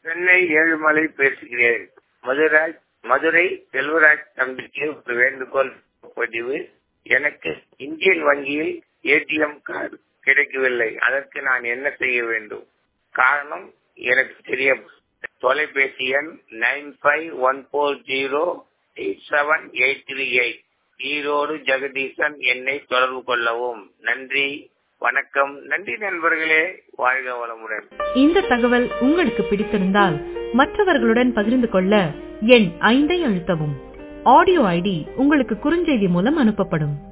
சென்னை ஏழுமலை பேசுகிறேன் மதுராஜ் மதுரை செல்வராஜ் தம்பிக்கு ஒரு வேண்டுகோள் பதிவு எனக்கு இந்தியன் வங்கியில் ஏடிஎம் கார்டு கிடைக்கவில்லை அதற்கு நான் என்ன செய்ய வேண்டும் காரணம் எனக்கு தெரிய தொலைபேசி எண் nine five one four zero eight seven eight three eight Erode Jagadeesan என்னை தொடர்பு கொள்ளவும் நன்றி வணக்கம் நன்றி நண்பர்களே வாழ்க வளமுடன் இந்த தகவல் உங்களுக்கு பிடித்திருந்தால் மற்றவர்களுடன் பகிர்ந்து கொள்ள எண் ஐந்தை அழுத்தவும் ஆடியோ ஐடி உங்களுக்கு குறுஞ்செய்தி மூலம் அனுப்பப்படும்